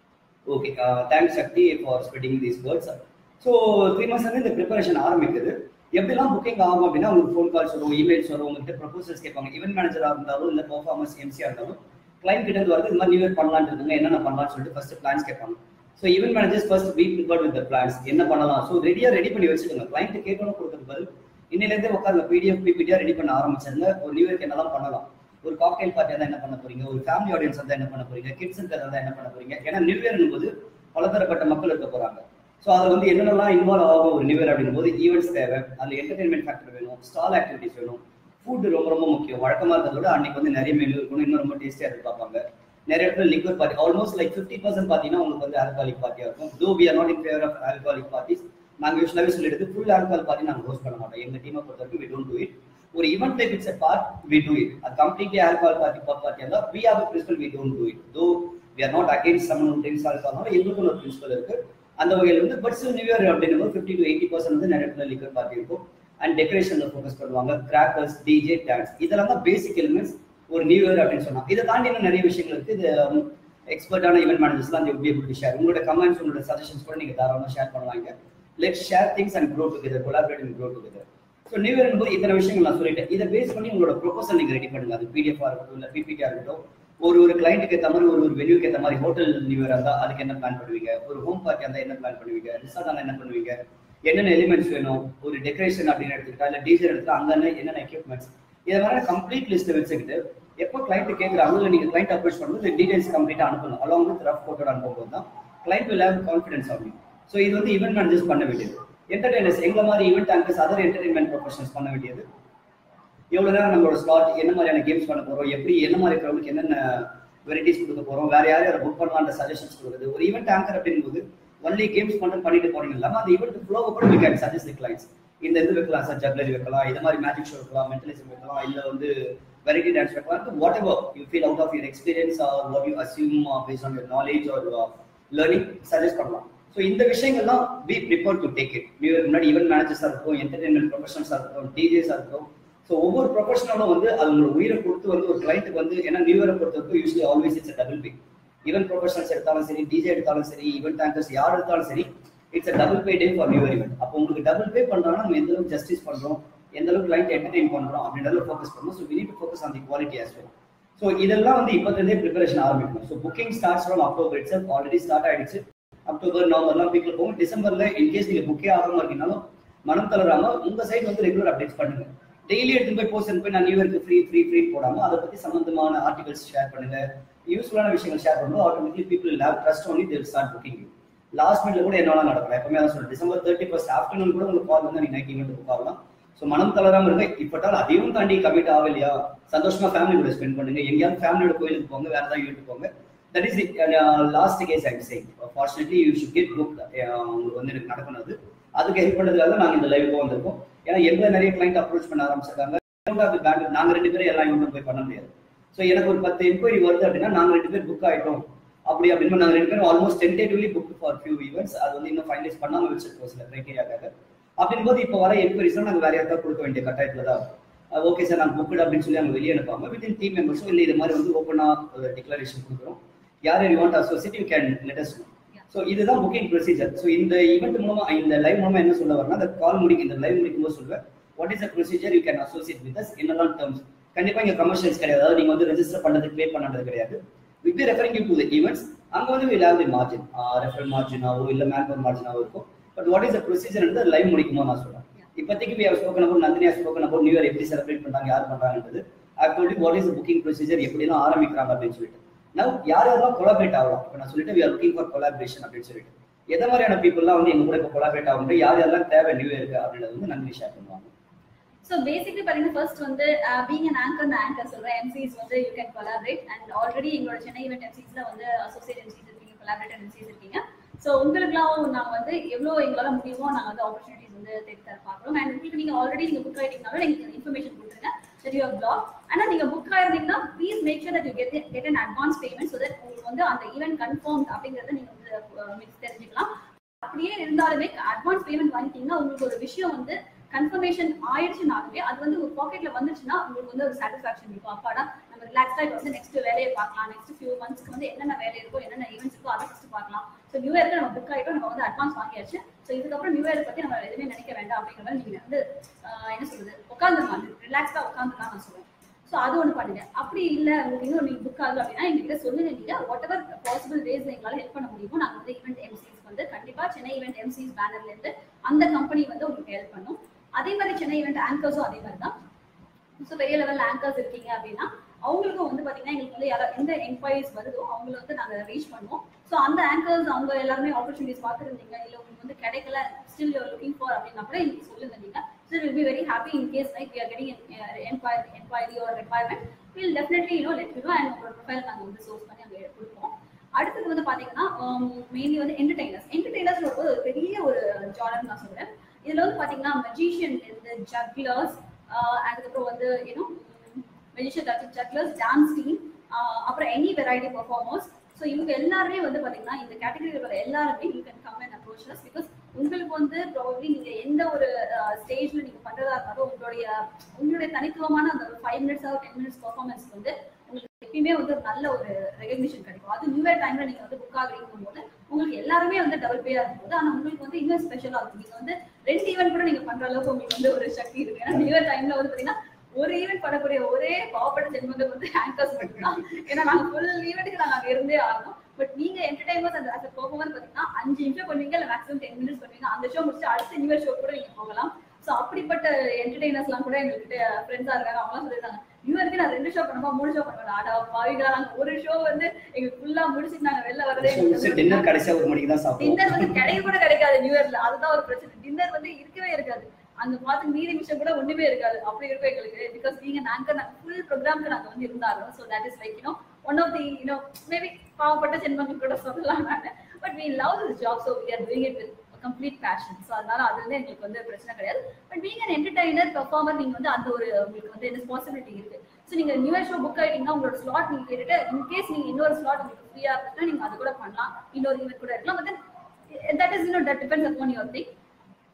okay thanks Sakthi for spitting these words so three months வந்து இந்த ப்ரிப்பரேஷன் ஆரம்பிக்குது எப்படிலாம் புக்கிங் ஆகும் அப்படின்னா உங்களுக்கு ஃபோன் கால்ஸ் வரும் இமெயில்ஸ் வரும் உங்ககிட்ட ப்ரொபோசல்ஸ் கேட்பாங்க ஈவென்ட் மேனேஜராக இருந்தாலும் இல்லை பர்ஃபார்மன்ஸ் எம்சியாக இருந்தாலும் கிளைண்ட் கிட்ட இருந்து வருது இந்த மாதிரி நியூ இயர் பண்ணலான்னு இருக்காங்க என்னென்ன பண்ணலாம்னு சொல்லிட்டு ஃபர்ஸ்ட் பிளான்ஸ் கேட்பாங்க so event managers first be prepared with plans என்ன பண்ணலாம் ஸோ ரெடியாக ரெடி பண்ணி வச்சுக்கோங்க கிளைண்ட் கேட்கணும் கொடுக்கறது பதில் இன்னிலேருந்தே உட்காந்து பிடிஎஃப் பிபிடியாக ரெடி பண்ண ஆரம்பிச்சிருங்க ஒரு நியூ இயர்க்கு என்னெல்லாம் பண்ணலாம் ஒரு காக்டைல் பார்ட்டியாக தான் என்ன பண்ண போறீங்க ஒரு ஃபேமிலி ஆடியன்ஸ் வந்து என்ன பண்ண போறீங்க கிட்ஸ் தான் என்ன பண்ண போறீங்க ஏன்னா நியூ இயர் போது பலதரப்பட்ட மக்கள் இருக்க போறாங்க ஸோ அதில் வந்து என்னென்னலாம் இன்வால்வ் ஆகும் ஒரு நியூ இயர் அப்படிங்கும் போது ஈவெண்ட்ஸ் தேவை அதில் என்டர்டைன்மெண்ட் ஃபேக்டர் வேணும் ஸ்டால் ஆக்டிவிட்டிஸ் வேணும் ஃபுட் ரொம்ப ரொம்ப முக்கியம் வழக்கமாக இருக்கிறத விட அன்னைக்கு வந்து நிறைய மெனு இருக்கணும் இன்னும் ரொம்ப டேஸ்டியாக எதிர்பார்ப்பாங்க நிறைய இடத்துல liquor party almost like fifty percent பார்த்தீங்கன்னா உங்களுக்கு வந்து ஆல்காலிக் பார்ட்டியாக இருக்கும் though we are not in favour of alcoholic parties நாங்கள் யூஸ்வலாகவே சொல்லிட்டு ஃபுல் ஆல்கால் பார்ட்டி நாங்கள் ஹோஸ்ட் பண்ண மாட்டோம் எங்கள் டீமை பொறுத்த வரைக்கும் வி டோன்ட் டூ இட் ஒரு event type it's part we do it அது completely alcohol party pure party இருந்தால் we have principle we don't do it though we are not against Saman drinks ஆல்கால்னால எங்களுக்கும் ஒரு பிரின்சிபல் இருக்கு அந்த வகையில் வந்து பட் ஸ்டில் நியூ இயர் அப்படின்னு ஃபிஃப்டி டு எயிட்டி பர்சன்ட் வந்து நிறைய இடத்துல லிக்கர் பார்ட்டி இருக்கும் அண்ட் டெக்கரேஷன்ல ஃபோக்கஸ் பண்ணுவாங்க கிராக்கர்ஸ் டிஜே டான்ஸ் இதெல்லாம் தான் பேசிக் எலிமெண்ட்ஸ் ஒரு நியூ இயர் அப்படின்னு சொன்னா இதை தாண்டி இன்னும் நிறைய விஷயங்கள் இருக்கு இது எக்ஸ்பர்ட்டான ஈவெண்ட் மேனேஜர்ஸ்லாம் அந்த எப்படி எப்படி ஷேர் உங்களோட கமெண்ட்ஸ் உங்களோட சஜஷன்ஸ் கூட நீங்க தாராளமாக ஷேர் பண்ணலாங்க let share things and grow together collaborate and grow together so new year போது இத்தனை விஷயங்கள் நான் சொல்லிட்டேன் இதை பேஸ் பண்ணி உங்களோட ப்ரொபோசல் நீங்க ரெடி பண்ணுங்க அது பிடிஎஃபாக இருக்கட்டும் இல்லை பிபிடியாக இருக்கட்டும் ஒரு ஒரு கிளைண்ட்டுக்கு ஏற்ற மாதிரி ஒரு ஒரு வென்யூக்கு ஏற்ற மாதிரி ஹோட்டல் நியூ இயர் இருந்தால் அதுக்கு என்ன பிளான் பண்ணுவீங்க ஒரு ஹோம் பார்ட்டி இருந்தால் என்ன பிளான் பண்ணுவீங்க ரிசார்ட் இருந்தால் என்ன பண்ணுவீங்க என்னென்ன எலிமெண்ட்ஸ் வேணும் ஒரு டெக்கரேஷன் அப்படின்னு எடுத்துக்கிட்டா இல்லை டிஜே எடுத்துட்டா அங்கே என்னென்ன எக்யூப்மெண்ட்ஸ் இதை மாதிரி கம்ப்ளீட் லிஸ்ட்டை வச்சுக்கிட்டு எப்போ கிளைண்ட் கேட்குறாங்க இல்லை நீங்கள் கிளைண்ட் அப்ரோச் பண்ணும்போது டீடைல்ஸ் கம்ப்ளீட்டாக அனுப்பணும் அலாங் வித் ரஃப் போட்டோ அனுப்பும்போது தான் கிளைண்ட் வில் ஹேவ் கான்ஃபிடன்ஸ் ஆகும் ஸோ இது வந்து ஈவெண்ட் மேனேஜர்ஸ் பண்ண வேண்டியது என்டர்டைனர்ஸ் எங்களை மாதிரி event anchors other entertainment professionals பண்ண வேண்டியது எவ்வளோ நேரம் நம்மளோட ஸ்லாட் என்ன மாதிரியான கேம்ஸ் பண்ண போகிறோம் எப்படி என்ன மாதிரி இருக்கிறவங்களுக்கு என்னென்ன வெரைட்டிஸ் கொடுக்க போகிறோம் வேற யாரும் யாரை புக் பண்ணலான்ற சஜஷன்ஸ் கொடுக்குறது ஒரு ஈவெண்ட் ஆங்கர் அப்படிங்கும்போது ஒன்லி கேம்ஸ் மட்டும் பண்ணிட்டு போறீங்க இல்லாமல் அந்த ஈவெண்ட் ஃப்ளோவை கூட we can suggest the clients இந்த இது வைக்கலாம் சார் ஜப்லரி வைக்கலாம் இது மாதிரி மேஜிக் ஷோ வைக்கலாம் மென்டலிசம் வைக்கலாம் இல்லை வந்து வெரைட்டி டான்ஸ் வைக்கலாம் whatever you feel out of your experience or what you assume base on your knowledge or learning suggest பண்ணலாம் ஸோ இந்த விஷயங்கள்லாம் be prepare to take it முன்னாடி ஈவென்ட் மேனேஜர்ஸாக இருக்கும் என்டர்டைன்மெண்ட் ப்ரொஃபஷனல்ஸாக இருக்கட்டும் டிஜேஸாக இருக்கட்டும் ஸோ ஒவ்வொரு ப்ரொஃபஷனலும் வந்து அது உங்களோட உயிரை கொடுத்து வந்து ஒரு கிளைண்ட்டுக்கு வந்து ஏன்னா நியூ இயரை பொறுத்தவரைக்கும் usually always it's double pay event professionals எடுத்தாலும் சரி டிஜே எடுத்தாலும் சரி ஈவென்ட் ஆங்கர்ஸ் யார் எடுத்தாலும் சரி it's double pay day for new year event அப்போ உங்களுக்கு டபுள் பே பண்றாங்கன்னா நம்ம எந்த அளவுக்கு ஜஸ்டிஸ் பண்றோம் எந்த அளவுக்கு கிளைண்ட் என்டர்டைன் பண்றோம் அப்படின்றத ஃபோக்கஸ் பண்ணணும் so we need to focus on the quality as well so இதெல்லாம் வந்து இப்போதுலேருந்தே ப்ரிப்பரேஷன் ஆரம்பிக்கணும் so booking starts from October it's already start ஆயிடுச்சு அக்டோபர் நவம்பர்லாம் பீக்கில் போகும் டிசம்பர்ல இன்கேஸ் நீங்க புக்கே ஆகாம இருக்கீங்கனாலும் மனம் தளராம உங்க சைடு வந்து ரெகுலர் அப்டேட்ஸ் பண்ணுங்க டெய்லி எடுத்து போய் போஸ்ட் போய் நான் நியூ இயர்க்கு ஃப்ரீ ஃப்ரீ ஃப்ரீ போடாம அதை பத்தி சம்பந்தமான ஆர்டிகல்ஸ் ஷேர் பண்ணுங்க யூஸ்ஃபுல்லான விஷயங்கள் ஷேர் பண்ணும்போது automatically people love trust only there start booking you last மினிட்ல கூட என்ன நடக்கலாம் எப்பவுமே தான் சொல்றேன் டிசம்பர் தேர்ட்டி ஃபர்ஸ்ட் ஆஃப்டர்நூன் கூட உங்களுக்கு கால் வந்து நீங்க நைட் ஈவெண்ட் புக் ஆகலாம் ஸோ மனம் தளராம இருங்க இப்பட்டாலும் அதையும் தாண்டி கமிட் ஆகலையா சந்தோஷமா ஃபேமிலி கூட ஸ்பெண்ட் பண்ணுங்க எங்கேயாவது ஃபேமிலியோட கோயிலுக்கு போங்க வேற ஏதாவது ஈவெண்ட் போங்க that is last case I'm saying fortunately you should get book உங்களுக்கு வந்து எனக்கு நடக்கணும் அதுக்கு ஹெல்ப் பண்ணதுக்காக நாங்கள் இந்த லைவுக்கு வந்திருக்கோம் ஏன்னா எங்களை நிறைய கிளைண்ட் அப்ரோச் பண்ண ஆரம்பிச்சிருக்காங்க பேங்க் நாங்க ரெண்டு பேரும் எல்லா ஈவெண்ட்டும் போய் பண்ண முடியாது ஸோ எனக்கு ஒரு பத்து என்கொயரி வருது அப்படின்னா நாங்க ரெண்டு பேர் புக் ஆயிட்டோம் அப்படி அப்படின்னு நாங்க ரெண்டு பேரும் almost tentatively book for few events அது வந்து இன்னும் ஃபைனலைஸ் பண்ணாம வச்சிருக்கோம் சில கிரைட்டீரியாக்காக அப்படின் போது இப்போ வர என்கொயரிஸ் நாங்க வேற யாருக்கா கொடுக்க வேண்டிய கட்டாயத்துல தான் ஓகே சார் நாங்கள் புக்கட் அப்படின்னு சொல்லி அவங்க வெளியே அனுப்பாம வித்தின் டீம் மெம்பர்ஸும் இல்லை இது மாதிரி வந்து ஓப்பனா டிக்ளரேஷன் கொடுக்குறோம் யார் you want associate you can let us know so இதுதான் புக்கிங் ப்ரொசீஜர் ஸோ இந்த ஈவெண்ட் மூலமா இந்த லைவ் மூலமா என்ன சொல்ல வரனா அந்த கால் முடிக்க இந்த லைவ் முடிக்கும் போது சொல்லுவேன் what is the procedure you can associate with us என்னெல்லாம் டேர்ம்ஸ் கண்டிப்பா இங்க கமர்ஷியல்ஸ் கிடையாது அதாவது நீங்க வந்து ரெஜிஸ்டர் பண்ணது பே பண்ணது கிடையாது with referring you to the events அங்க வந்து will have the margin referral மார்ஜினாவோ இல்ல மேன் பவர் மார்ஜினாவோ இருக்கும் but what is the procedure live முடிக்குமோ நான் சொல்றேன் இப்போதைக்கு we have spoken about Nandhini have spoken about new year எப்படி செலிப்ரேட் பண்றாங்க யார் பண்றாங்கன்றது I told what is booking procedure எப்படிலாம் ஆரம்பிக்கிறாங்க அப்படின்னு சொல்லிட்டு நான் யார் யாரெல்லாம் கொலாபரேட் ஆகலாம் இப்போ நான் சொல்லிட்டு we are looking for collaboration அப்படின்னு சொல்லிட்டு எந்த மாதிரியான பீப்புள்லாம் வந்து எங்க கூட இப்போ கொலாபரேட் ஆக முடியும் யார் யாரெல்லாம் தேவை நியூ இயருக்கு அப்படின்றது வந்து நந்தினி ஷேர் பண்ணுவாங்க ஸோ பேசிக்லி பார்த்தீங்கன்னா ஃபர்ஸ்ட் வந்து பீங் அன் ஆங்கர் அந்த ஆங்கர் சொல்கிறேன் எம்சிஸ் வந்து you can collaborate and already எங்களோட சென்னை ஈவெண்ட் எம்சிஸ்ல வந்து அசோசியேட் எம்சிஸ் இருக்கீங்க கொலாபரேட்டர் எம்சிஸ் இருக்கீங்க ஸோ உங்களுக்குலாம் நாங்கள் வந்து எவ்வளோ எங்களால் முடியுமோ நாங்கள் வந்து ஆப்பர்ச்சுனிட்டிஸ் வந்து தேடி தர பார்க்குறோம் அண்ட் உங்களுக்கு நீங்கள் ஆல்ரெடி நீங்கள் புக் ஆகிட்டீங்கனாலும் எனக்கு இன்ஃபர்மேஷன் கொடுத்துருங்க சரி யுவர் பிளாக் ஆனால் நீங்கள் புக் ஆயிருந்தீங்கன்னா please make sure that you get get an advance payment so that உங்களுக்கு வந்து அந்த ஈவெண்ட் கன்ஃபார்ம் அப்படிங்கிறத நீங்கள் வந்து தெரிஞ்சுக்கலாம் அப்படியே இருந்தாலுமே அட்வான்ஸ் பேமெண்ட் வாங்கிட்டீங்கன்னா உங்களுக்கு ஒரு விஷயம் வந்து கன்ஃபர்மேஷன் ஆயிடுச்சுனாலுமே அது வந்து ஒரு பாக்கெட்ல வந்துச்சுன்னா உங்களுக்கு வந்து ஒரு சாட்டிஸ்ஃபேக்ஷன் இருக்கும் அப்பாடா நம்ம ரிலாக்ஸ்டா இப்போ வந்து நெக்ஸ்ட் வேலையை பார்க்கலாம் நெக்ஸ்ட் ஃபியூ மந்த்ஸ்க்கு வந்து என்னென்ன வேலை இருக்கோ என்னென்ன ஈவெண்ட்ஸ் இருக்கோ அதை ஃபஸ்ட் பார்க்கலாம் ஸோ நியூ இயர்க்கு நம்ம புக் ஆகிட்டோம் நம்ம வந்து அட்வான்ஸ் வாங்கியாச்சு ஸோ இதுக்கப்புறம் நியூ இயர் பத்தி நம்ம எதுவுமே நினைக்க வேண்டாம் அப்படிங்கிற மாதிரி நீங்க வந்து என்ன சொல்றது உட்காந்துருக்கலாம் ரிலாக்ஸ்டா உட்காந்துக்கலாம் நான் சொல்லுவேன் ஸோ அது ஒன்று பண்ணுங்க அப்படி இல்லை உங்களுக்கு இன்னும் நீங்கள் புக் ஆகல அப்படின்னா எங்ககிட்ட சொல்லுங்க நீங்க வாட் எவர் பாசிபிள் வேஸ்ல எங்களால் ஹெல்ப் பண்ண முடியுமோ நாங்கள் வந்து ஈவெண்ட் எம்சிஸ் வந்து கண்டிப்பா சென்னை ஈவெண்ட் எம்சிஸ் பேனர்ல இருந்து அந்த கம்பெனி வந்து உங்களுக்கு ஹெல்ப் பண்ணும் அதே மாதிரி சென்னை ஈவெண்ட் ஆங்கர்ஸும் அதே மாதிரி தான் ஸோ பெரிய லெவல் ஆங்கர்ஸ் இருக்கீங்க அப்படின்னா அவங்களுக்கும் வந்து பாத்தீங்கன்னா எங்களுக்கு வந்து யாரோ எந்த என்கொயரிஸ் வருதோ அவங்கள வந்து நாங்க ரீச் பண்ணுவோம் ஸோ அந்த ஆங்கர்ஸ் அவங்க எல்லாருமே ஆப்பர்ச்சுனிட்டிஸ் பார்த்துருந்தீங்க இல்ல உங்களுக்கு வந்து கிடைக்கல ஸ்டில் யூர் லுக்கிங் ஃபார் அப்படின்னா கூட எங்களுக்கு சொல்லுங்க நீங்க so will be very happy in case like we are getting enquiry enquiry ஒரு requirement will definitely you know let you and உங்களோட ப்ரொஃபைல் நாங்கள் வந்து சோர்ஸ் பண்ணி அங்கே கொடுப்போம் அடுத்தது வந்து பாத்தீங்கன்னா மெயின்லி வந்து என்டர்டைனர்ஸ் என்டர்டைனர்ஸ் ஒரு பெரிய ஒரு ஜானர் நான் சொல்றேன் இதுல வந்து பாத்தீங்கன்னா மெஜிஷியன் இருந்து ஜக்லர்ஸ் அதுக்கப்புறம் வந்து ஏன்னோ மெஜிஷியன் ஜக்லர்ஸ் டான்ஸ் டீம் அப்புறம் எனி வெரைட்டி பர்ஃபார்மர்ஸ் ஸோ இவங்க எல்லாருமே வந்து பாத்தீங்கன்னா இந்த கேட்டகரியில் வர எல்லாருமே you can come and approach us because உங்களுக்கு வந்து ப்ராபப்ளி நீங்க எந்த ஒரு ஸ்டேஜ்ல நீங்க பண்றதா இருந்தாலும் உங்களுடைய உங்களுடைய தனித்துவமான அந்த ஒரு five minutes or ten minutes performance வந்து உங்களுக்கு எப்பயுமே வந்து ஒரு நல்ல ஒரு ரெகக்னிஷன் கிடைக்கும் அது நியூ இயர் டைம்ல நீங்க வந்து புக் ஆகுறீங்கும் போது உங்களுக்கு எல்லாருமே வந்து டபுள் பேயா இருக்கும்போது ஆனா உங்களுக்கு வந்து இன்னும் ஸ்பெஷலா இருக்கும் நீங்க வந்து ரெண்டு ஈவெண்ட் கூட நீங்க பண்ற அளவுக்கு உங்களுக்கு வந்து ஒரு சக்தி இருக்கு ஏன்னா நியூ இயர் டைம்ல வந்து பாத்தீங்கன்னா ஒரு ஈவெண்ட் பண்ணக்கூடிய ஒரே பாவப்பட்ட ஜென்மங்கள் வந்து ஆங்கர்ஸ் மட்டும் தான் ஏன்னா நாங்க ஃபுல் ஈவெண்ட்டுக்கு நாங்க அங்க இருந்தே ஆகணும் பட் நீங்க என்டர்டைன்மெண்ட் அந்த அஸ் பெர்ஃபார்மர் பாத்தீங்கன்னா அஞ்சு நிமிஷம் பண்ணுவீங்க இல்ல மேக்ஸிமம் டென் மினிட்ஸ் பண்ணுவீங்க அந்த ஷோ முடிச்சு அடுத்த நியூ இயர் ஷோ கூட நீங்க போகலாம் ஸோ அப்படிப்பட்ட என்டர்டைனர்ஸ் எல்லாம் கூட எங்ககிட்ட ஃப்ரெண்ட்ஸா இருக்காங்க அவங்க சொல்லிருக்காங்க நியூ இயர்க்கு நான் ரெண்டு ஷோ பண்ணுமா மூணு ஷோ பண்ணுவேன் ஆடா பாவிகளா நாங்க ஒரு ஷோ வந்து எங்க ஃபுல்லா முடிச்சுட்டு நாங்க வெளில வரதே டின்னர் கடைசியா ஒரு மணிக்கு தான் சாப்பிடுவோம் டின்னர் வந்து கிடைக்க கூட கிடைக்காது நியூ இயர்ல அதுதான் ஒரு பிரச்சனை டின்னர் வந்து இருக்கவே இருக்காது அந்த பார்த்து மீதி நிமிஷம் கூட ஒண்ணுமே இருக்காது அப்படி இருக்கும் எங்களுக்கு பிகாஸ் நீங்க நாங்க நாங்க ஃபுல் ப்ரோக்ராம்க்கு நாங்க வந்து இருந்தாலும் so that is like you know one of the you know maybe பாவப்பட்ட ஜென்மங்கள் கூட சொல்லலாம் நான் but we love this job so we are doing it with complete passion so அதனால அது வந்து எங்களுக்கு வந்து பிரச்சனை கிடையாது பட் நீங்க என்டர்டைனர் பெர்ஃபார்மர் நீங்க வந்து அந்த ஒரு உங்களுக்கு வந்து ரெஸ்பான்சிபிலிட்டி இருக்கு ஸோ நீங்க நியூ இயர் ஷோ புக் ஆயிட்டீங்கன்னா உங்களோட ஸ்லாட் நீங்க கேட்டுட்டு இன்கேஸ் நீங்க இன்னொரு ஸ்லாட் உங்களுக்கு ஃப்ரீயா இருந்துச்சுன்னா நீங்க அது கூட பண்ணலாம் இன்னொரு ஈவெண்ட் கூட இருக்கலாம் but that is you know that depends upon your thing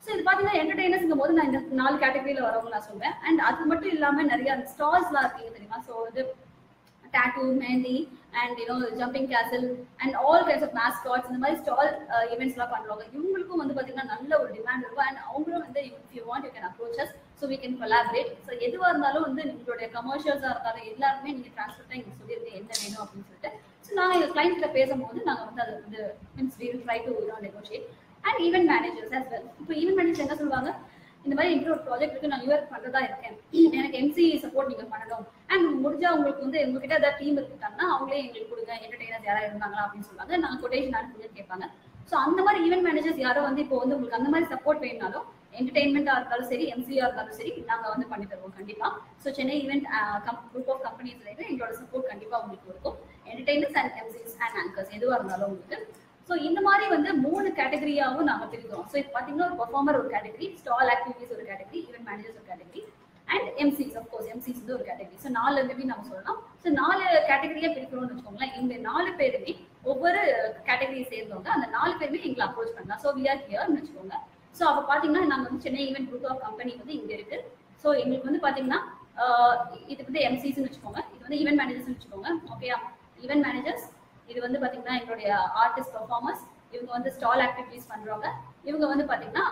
so இது பார்த்தீங்கன்னா என்டர்டைனர்ஸ்ங்கும் போது நான் இந்த நாலு கேட்டகரியில் வரவங்க நான் சொல்வேன் அண்ட் அது மட்டும் இல்லாமல் நிறைய ஸ்டால்ஸ்லாம் இருக்கீங்க தெரியுமா ஸோ வந்து tattoo, mehndi and you know jumping castle and all kinds of mascots இந்த மாதிரி ஸ்டால் ஈவெண்ட்ஸ்லாம் பண்ணுவாங்க இவங்களுக்கும் வந்து பார்த்தீங்கன்னா நல்ல ஒரு டிமாண்ட் இருக்கும் அண்ட் அவங்களும் வந்து if you want you can approaches so we can collaborate so எதுவாக இருந்தாலும் வந்து உங்களுடைய கமர்ஷியல்ஸாக இருந்தாலும் எல்லாருமே நீங்கள் ட்ரான்ஸ்ஃபர் தான் எங்களுக்கு சொல்லியிருக்கேன் என்ன வேணும் அப்படின்னு சொல்லிட்டு ஸோ நாங்கள் எங்கள் கிளைண்ட்ல பேசும்போது நாங்கள் வந்து அதை வந்து means we try to negotiate and event managers as well இப்போ ஈவென்ட் மேனேஜர் என்ன சொல்லுவாங்க இந்த மாதிரி என்கிட்ட ஒரு ப்ராஜெக்ட் இருக்கு நான் நியூயார்க் பண்றதா இருக்கேன் எனக்கு எம்சி சப்போர்ட் நீங்க பண்ணணும் அண்ட் முடிஞ்சா உங்களுக்கு வந்து உங்ககிட்ட ஏதாவது டீம் இருக்காங்கன்னா அவங்களே எங்களுக்கு கொடுங்க என்டர்டைனர்ஸ் யாராவது இருந்தாங்களா அப்படின்னு சொல்லுவாங்க நாங்க கொட்டேஷன் அனுப்புங்கன்னு கேட்பாங்க ஸோ அந்த மாதிரி ஈவென்ட் மேனேஜர்ஸ் யாரோ வந்து இப்போ வந்து உங்களுக்கு அந்த மாதிரி சப்போர்ட் வேணும்னாலும் என்டர்டைன்மெண்டா இருந்தாலும் சரி எம்சிஆ இருந்தாலும் சரி நாங்க வந்து பண்ணி தருவோம் கண்டிப்பா so Chennai event group of கம்பெனிஸ்ல இருந்து எங்களோட சப்போர்ட் கண்டிப்பா உங்களுக்கு இருக்கும் entertainers and MCs and anchors எதுவா இருந்தாலும் உங்களுக்கு ஸோ இந்த மாதிரி வந்து மூணு கேட்டகரியாவும் நாங்க பிரிக்கிறோம் ஸோ இப்போ பார்த்தீங்கன்னா ஒரு பர்ஃபார்மர் ஒரு கேட்டகரி ஸ்டால் ஆக்டிவிட்டிஸ் ஒரு கேட்டகரி ஈவென்ட் மேனேஜர்ஸ் ஒரு category and MCs of course MCs வந்து ஒரு கேட்டகரி ஸோ நாலு மேபி நம்ம சொல்லலாம் ஸோ நாலு கேட்டகரியா பிரிக்கிறோம்னு வச்சுக்கோங்களேன் இந்த நாலு பேருமே ஒவ்வொரு கேட்டகரியை சேர்ந்தவங்க அந்த நாலு பேருமே எங்களை அப்ரோச் பண்ணலாம் ஸோ வி ஆர் ஹியர்னு வச்சுக்கோங்க ஸோ அப்போ பார்த்தீங்கன்னா நாங்கள் வந்து Chennai event group of company வந்து இங்கே இருக்கு ஸோ எங்களுக்கு வந்து பார்த்தீங்கன்னா ஆஹ் இது வந்து எம்சிஸ்னு வச்சுக்கோங்க இது வந்து ஈவென்ட் மேனேஜர்ஸ்னு வச்சுக்கோங்க ஓகேயா ஈவென்ட் மேனேஜர்ஸ் இது வந்து பாத்தீங்கன்னா எங்களுடைய ஆர்டிஸ்ட் பெர்ஃபார்மர்ஸ் இவங்க வந்து ஸ்டால் ஆக்டிவிட்டிஸ் பண்றவங்க இவங்க வந்து பாத்தீங்கன்னா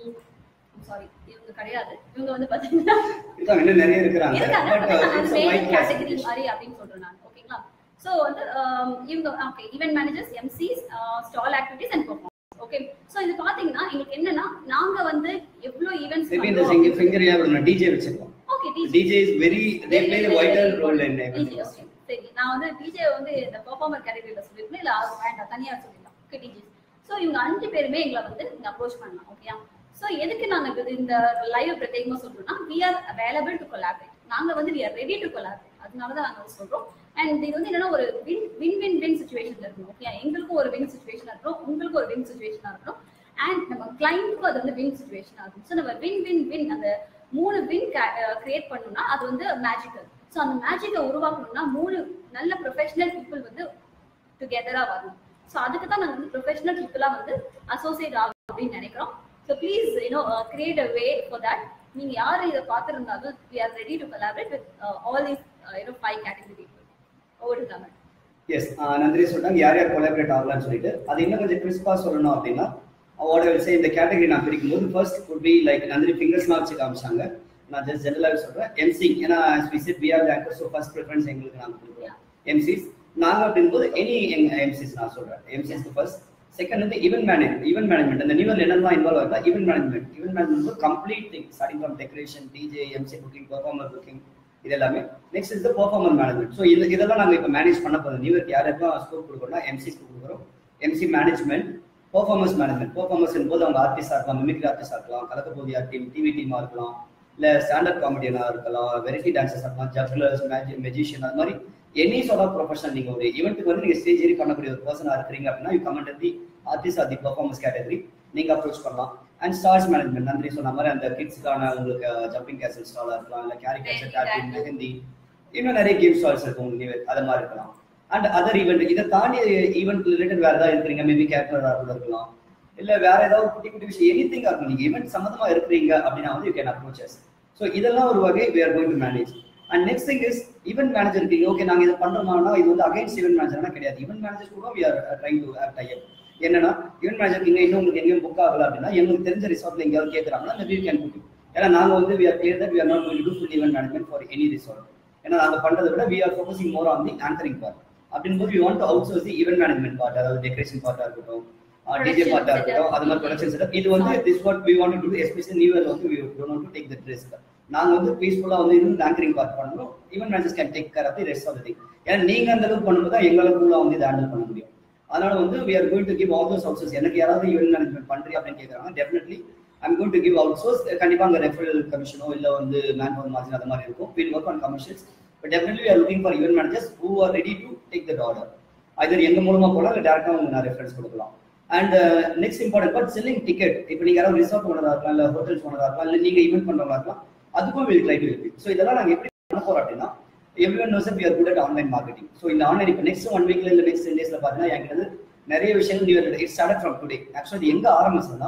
சாரி இவங்க கிடையாது இவங்க வந்து பாத்தீங்கன்னா இருக்காங்க இன்னும் நிறைய இருக்கிறாங்க இருக்காங்க பட் but நான் இட்ஸ் main மைட் category மாதிரி அப்படின்னு சொல்றேன் நான் ஓகேங்களா சோ வந்து um, இவங்க okay event managers MCs stall activities and performance okay so இது பாத்தீங்கன்னா எங்களுக்கு என்னன்னா நாங்க வந்து எவ்வளவு ஈவென்ட்ஸ் மேபி இந்த சிங்கிள் ஃபிங்கர் ஞாபகம் டிஜே வச்சிருக்கோம் okay DJ is very they play a vital role in DJ, everything okay. சரி நான் வந்து டிஜே வந்து இந்த பெர்ஃபார்மர் கேட்டகரியில சொல்லிருக்கேன் இல்ல அது வேண்டாம் தனியா சொல்லிடலாம் ஓகே டிஜே சோ இவங்க அஞ்சு பேருமே எங்களை வந்து நீங்க அப்ரோச் பண்ணலாம் ஓகேயா சோ எதுக்கு நாங்க இது இந்த லைவ் பிரத்யேகமா சொல்றோம்னா we are available to collaborate நாங்க வந்து we are ready to collaborate அதனால தான் நாங்க வந்து சொல்றோம் அண்ட் இது வந்து என்னன்னா ஒரு வின் வின் வின் வின் சுச்சுவேஷன்ல இருக்கணும் ஓகே எங்களுக்கும் ஒரு வின் சுச்சுவேஷனா இருக்கணும் உங்களுக்கும் ஒரு வின் சுச்சுவேஷனா இருக்கணும் அண்ட் நம்ம கிளைண்ட்டுக்கும் அது வந்து வின் சுச்சுவேஷனா இருக்கும் ஸோ நம்ம வின் வின் வின் அந்த மூணு வின் கிரியேட் பண்ணணும்னா அது வந்து மேஜிக்கல் ஸோ அந்த மேஜிக்கை உருவாக்கணும்னா மூணு நல்ல ப்ரொஃபஷனல் பீப்புள் வந்து டுகெதரா வரணும் ஸோ அதுக்கு தான் நாங்கள் வந்து ப்ரொஃபஷனல் பீப்புளா வந்து அசோசியேட் ஆகும் அப்படின்னு நினைக்கிறோம் so please you know create a way for that நீங்க யார் இதை பார்த்துருந்தாலும் we are ready to collaborate with all these you know five category people over to Tamil yes நந்திரி சொல்றாங்க யார் யார் கொலாபரேட் ஆகலாம்னு சொல்லிட்டு அது இன்னும் கொஞ்சம் கிறிஸ்பா சொல்லணும் அப்படின்னா வாட் வில் சே இந்த கேட்டகரி நான் பிரிக்கும் போது ஃபர்ஸ்ட் குட் பி லைக் நந்திரி ஃபிங்கர்ஸ்லாம் வச்சு காமிச்சாங்க நான் ஜஸ்ட் ஜெனரலாக சொல்றேன் எம்சி ஏன்னா visit PR anchor so first preference எங்களுக்கு நாங்கள் கொடுக்குறோம் எம்சிஸ் நாங்க அப்படிங்கும்போது எனி எம்சிஸ் நான் சொல்றேன் எம்சிஸ்க்கு ஃபர்ஸ்ட் செகண்ட் வந்து ஈவென்ட் மேனேஜ் ஈவென்ட் மேனேஜ்மெண்ட் அந்த நியூவல் என்னெல்லாம் இன்வால்வ் ஆகுதா event management event management complete thing starting from decoration DJ MC booking performer booking இது எல்லாமே next is the performer management so இது இதெல்லாம் நாங்கள் இப்போ மேனேஜ் பண்ண போகிறோம் நியூ இயர்க்கு யாருக்கும் ஸ்கோப் கொடுக்குறோம்னா எம்சிஸ்க்கு கொடுக்குறோம் MC management performance management performance போது அவங்க ஆர்டிஸ்டாக இருக்கலாம் மிமிக்ரி ஆர்டிஸ்டாக இருக்கலாம் கலக்கப்போதியா டீம் டிவி டீமாக இருக்கலாம் இல்லை ஸ்டாண்டர்ட் காமெடியனாக இருக்கலாம் வெரைட்டி டான்சர்ஸ் இருக்கலாம் ஜக்லர்ஸ் மேஜி மெஜிஷியன் அது மாதிரி எனி சார்ட் ஆஃப் ப்ரொஃபஷனல் நீங்கள் ஒரு ஈவெண்ட்டுக்கு வந்து நீங்கள் ஸ்டேஜ் ஏறி பண்ணக்கூடிய ஒரு பர்சனாக இருக்கிறீங்க அப்படின்னா you comment the artist or the performance category நீங்கள் அப்ரோச் பண்ணலாம் அண்ட் ஸ்டார்ஸ் மேனேஜ்மெண்ட் நன்றி சொன்ன மாதிரி அந்த கிட்ஸ்க்கான உங்களுக்கு ஜம்பிங் கேசல் ஸ்டாலாக இருக்கலாம் இல்லை கேரி கேசல் டேட்டிங் மெஹந்தி இன்னும் நிறைய கேம் ஸ்டால்ஸ் இருக்கும் உங்களுக்கு அது மாதிரி இருக்கலாம் அண்ட் அதர் ஈவெண்ட் இதை தாண்டி ஈவெண்ட் ரிலேட்டட் வேற ஏதாவது இருக்கிறீங்க மேபி கேரக்டராக கூட இருக்கலாம் இல்ல வேற ஏதாவது குட்டி குட்டி விஷயம் எனி திங் இருக்கும் நீங்க ஈவெண்ட் சம்மந்தமா இருக்கிறீங்க அப்படின்னா வந்து யூ கேன் அப்ரோச்சஸ் ஸோ இதெல்லாம் ஒரு வகை we are going to manage and next thing is event manager இருக்கீங்க ஓகே நாங்க இதை பண்றோம்னா இது வந்து அகைன்ஸ்ட் ஈவெண்ட் மேனேஜர்னா கிடையாது ஈவெண்ட் மேனேஜர் கூட we are trying to type என்னன்னா ஈவெண்ட் மேனேஜர் இருக்கீங்க இன்னும் உங்களுக்கு எங்கேயும் புக் ஆகல அப்படின்னா எங்களுக்கு தெரிஞ்ச ரிசார்ட்ல எங்கேயாவது கேட்கறாங்கன்னா அந்த வி கேன் புக் ஏன்னா நாங்க வந்து we are clear that we are not going to full event management for any resort ஏன்னா நாங்க பண்றதை விட we are focusing more on the anchoring part அப்படிங்கும்போது we want to outsource the event management part அதாவது decoration பார்ட்டா இருக்கட்டும் DJ பார்ட்டா இருக்கட்டும் அது மாதிரி ப்ரொடக்ஷன் செட்டப் இது வந்து this what we want to especially new year வந்து we don't to take the risk நாங்க வந்து பீஸ்ஃபுல்லா வந்து இருந்து ஆங்கரிங் பார்ட் பண்ணணும் event managers can take care of the rest of the thing ஏன்னா நீங்க அந்த அளவுக்கு பண்ணும்போது தான் எங்களுக்குள்ள வந்து இதை ஹேண்டில் பண்ண முடியும் அதனால வந்து we are going to give all those outsource எனக்கு யாராவது ஈவெண்ட் மேனேஜ்மெண்ட் பண்றீங்க அப்படின்னு கேட்கறாங்க definitely I'm going to give outsource கண்டிப்பா அங்க ரெஃபரல் கமிஷனோ இல்ல வந்து மேன் பவர் மார்ஜின் அந்த மாதிரி இருக்கும் will work on commercials but definitely are looking for event managers who are ready to take that order either எங்க மூலமா போகலாம் இல்லை டேரக்டா உங்களுக்கு நான் ரெஃபரன்ஸ் கொடுக்கலாம் and next important part selling ticket இப்போ நீங்க யாராவது ரிசார்ட் ஓனரா இருக்கலாம் இல்ல ஹோட்டல்ஸ் ஓனரா இருக்கலாம் இல்ல நீங்க ஈவெண்ட் பண்றவங்களா இருக்கலாம் அதுக்கும் will try to help so இதெல்லாம் நாங்க எப்படி பண்ண போறோம் அப்படின்னா everyone knows we are good at online marketing so இந்த ஆன்லைன் இப்போ நெக்ஸ்ட் ஒன் வீக்ல இல்ல நெக்ஸ்ட் டென் டேஸ்ல பாத்தீங்கன்னா என்கிட்ட நிறைய விஷயங்கள் new it start from today actually எங்க ஆரம்பிச்சதுன்னா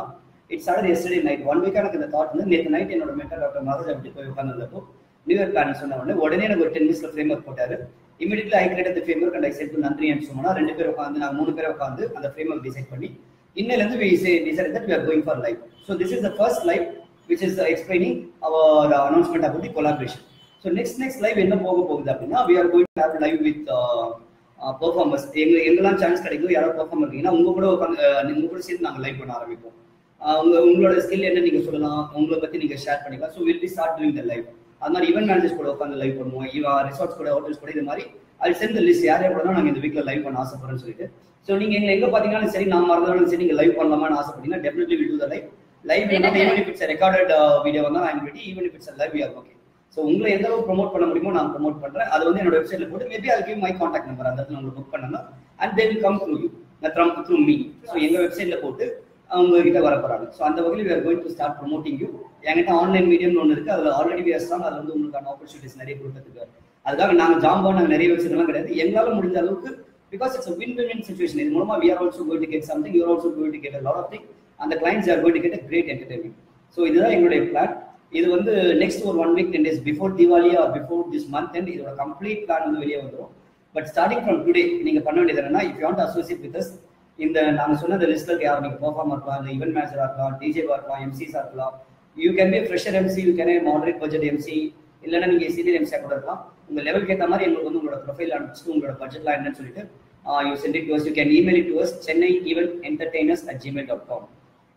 it start yesterday night one வீக்காக எனக்கு இந்த தாட் வந்து நேற்று நைட் என்னோட மென்டர் டாக்டர் மகாராஜ் அப்படி போய் உட்காந்துருந்தப்போ நியூ இயர் பிளான் சொன்ன உடனே உடனே எனக்கு ஒரு டென் மினிட்ஸ்ல ஃப்ரேம் ஒர்க் போட்டாரு immediately I create framework and I set நன்றி சொன்னா ரெண்டு பேர் உட்காந்து நாங்கள் மூணு பேர் உட்காந்து அந்த ஃப்ரேம் ஒர்க் டிசைட் பண்ணி இன்னிலேருந்து we say decide that we are going for live so this is the first live which is explaining our announcement about the collaboration so next next live என்ன போக போகுது அப்படின்னா we are going have live with performers எங்க எங்கெல்லாம் chance கிடைக்குதோ யாராவது perform இருக்கீங்கன்னா உங்க கூட உட்காந்து உங்க கூட சேர்ந்து நாங்கள் லைவ் பண்ண ஆரம்பிப்போம் உங்க உங்களோட ஸ்கில் என்ன நீங்க சொல்லலாம் உங்களை பத்தி நீங்க ஷேர் பண்ணிக்கலாம் so will be start doing the live அது மாதிரி ஈவென்ட் மேனேஜர்ஸ் கூட உட்காந்து லைவ் பண்ணுவோம் இவ ரிசார்ட்ஸ் கூட ஹோட்டல்ஸ் கூட இது மாதிரி அது சென்ட் லிஸ்ட் யார் யார் கூட நாங்கள் இந்த வீக்ல லைவ் பண்ண ஆசைப்படுறேன்னு சொல்லிட்டு ஸோ நீங்க எங்க எங்க பாத்தீங்கன்னா சரி நான் மறந்தாலும் சரி நீங்க லைவ் பண்ணலாமான்னு ஆசைப்பட்டீங்கன்னா definitely will do the live live even if it's recorded video வந்து I'm ready even if it's live we are okay so உங்களை எந்த அளவுக்கு ப்ரொமோட் பண்ண முடியுமோ நான் ப்ரொமோட் பண்றேன் அது வந்து என்னோட வெப்சைட்ல போட்டு மேபி அது கிவ் மை காண்டாக்ட் நம்பர் அந்த இடத்துல உங்களுக்கு புக் பண்ணணும் and they will come through you from through me so எங்க வெப்சைட்ல போட்டு அவங்க கிட்ட வர போறாங்க ஸோ அந்த வகையில் we are going to start promoting you என்கிட்ட ஆன்லைன் மீடியம்னு ஒன்று இருக்கு அதுல ஆல்ரெடி we are strong அதுல வந்து உங்களுக்கான ஆப்பர்ச்சுனிட்டிஸ் நிறைய கொடுக்கறதுக்கு அதுக்காக நாங்க ஜாம்பா நாங்க நிறைய வெப்சைட் எல்லாம் கிடையாது எங்களால முடிஞ்ச அளவுக்கு because it's win win situation இது மூலமா we are also going to get something you are also going to get a lot of thing அந்த clients are going to get a great entertainment so இதுதான் எங்களுடைய plan இது வந்து next ஒரு one week ten days before Deepavali or before this month and இதோட complete plan வந்து வெளியே வந்துடும் பட் ஸ்டார்டிங் ஃப்ரம் டுடே நீங்க பண்ண வேண்டியது என்னன்னா if you want associate with us இந்த நாங்க சொன்ன இந்த லிஸ்ட்ல இருக்க யார் நீங்க பெர்ஃபார்மர் இருக்கலாம் இந்த ஈவென்ட் மேனேஜரா இருக்கலாம் டிஜேவா இருக்கலாம் எம்சிஸா இருக்கலாம் you can be fresher MC you can moderate budget MC இல்லைன்னா நீங்க சீனியர் எம்சியா கூட இருக்கலாம் உங்க லெவலுக்கு ஏற்ற மாதிரி எங்களுக்கு வந்து உங்களோட ப்ரொஃபைல் அனுப்பிச்சு உங்களோட பட்ஜெட்லாம் என்னன்னு சொல்லிட்டு you sent it to us you can email it to us Chennai event entertainers at Gmail dot com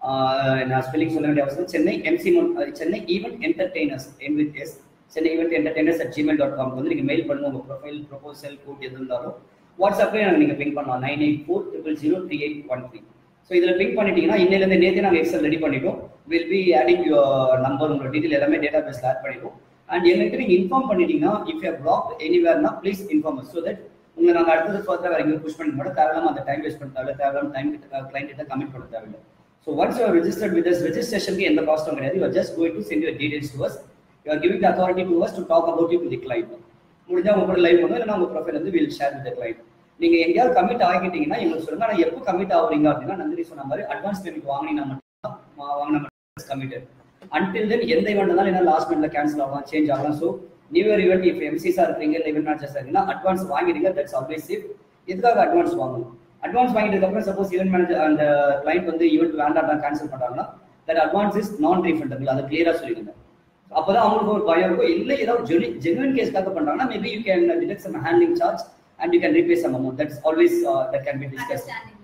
நான் ஸ்பெல்லிங் சொல்ல வேண்டிய அவசியம் Chennai MC Chennai event entertainers N with S Chennai event entertainers at Gmail dot com வந்து நீங்க மெயில் பண்ணுங்க உங்க profile proposal code எது இருந்தாலும் வாட்ஸ்அப்லேயே நாங்கள் நீங்கள் பிங் பண்ணலாம் nine eight four triple zero three eight one three so இதில் பிங் பண்ணிட்டீங்கன்னா இன்னிலேருந்து நேற்று நாங்கள் எக்ஸல் ரெடி பண்ணிட்டோம் will be adding your number உங்களோட டீட்டெயில் எல்லாமே டேட்டா பேஸ்ல ஆட் பண்ணிடுவோம் அண்ட் எங்களுக்கு நீங்கள் இன்ஃபார்ம் பண்ணிட்டீங்கன்னா இஃப் யூ பிளாக் எனிவேர்னா ப்ளீஸ் இன்ஃபார்ம் ஸோ தட் உங்களை நாங்கள் அடுத்தது ஃபர்தர் வேற எங்கேயும் புஷ் பண்ணி மட்டும் தேவையில்லாம அந்த டைம் வேஸ்ட் பண்ண தேவையில்ல தேவையில்லாம டைம் கிட்ட கிளைண்ட் கிட்ட கமிட் பண்ண தேவையில்லை so once you registered with us ரெஜிஸ்ட்ரேஷனுக்கு எந்த காஸ்ட்டும் கிடையாது you just going to sent your details to us you are giving the authority to us to talk about you to the client முடிஞ்சா உங்க கூட லைவ் பண்ணுவோம் இல்லைன்னா உங்க ப்ரொஃபைல் வந்து வில் ஷேர் வித் கிளைண்ட் நீங்க எங்கேயாவது கமிட் ஆகிட்டீங்கன்னா எங்களுக்கு சொல்லுங்க ஆனா எப்போ கமிட் ஆகுறீங்க அப்படின்னா நந்தினி சொன்ன மாதிரி அட்வான்ஸ் பேமெண்ட் வாங்கினா மட்டும் வாங்கின மட்டும் கமிட்டட் அன்டில் தென் எந்த ஈவெண்ட் இருந்தாலும் என்ன லாஸ்ட் மினிட்ல கேன்சல் ஆகலாம் சேஞ்ச் ஆகலாம் ஸோ நியூ இயர் ஈவெண்ட் இப்போ எம்சிஸா இருக்கிறீங்க இல்லை ஈவெண்ட் மேனேஜர்ஸ் இருக்கீங்கன்னா அட்வான்ஸ் வாங்கிடுங்க தட்ஸ் ஆல்வேஸ் சேஃப் எதுக்காக அட்வான்ஸ் வாங்கணும் அட்வான்ஸ் வாங்கிட்டதுக்கு அப்புறம் சப்போஸ் ஈவெண்ட் மேனேஜர் அந்த கிளைண்ட் வந்து ஈவெண்ட் வேண்டாம் கேன்சல் பண்றாங்கன்னா that advance is non refundable அதை கிளியரா சொல்லிடுங்க அப்பதான் அவங்களுக்கு ஒரு பயம் இருக்கும் இல்லை ஏதாவது ஜெனுவன் கேஸ்க்காக பண்றாங்கன்னா maybe you can detect some handling charge and you can repay some amount that's always that can be discuss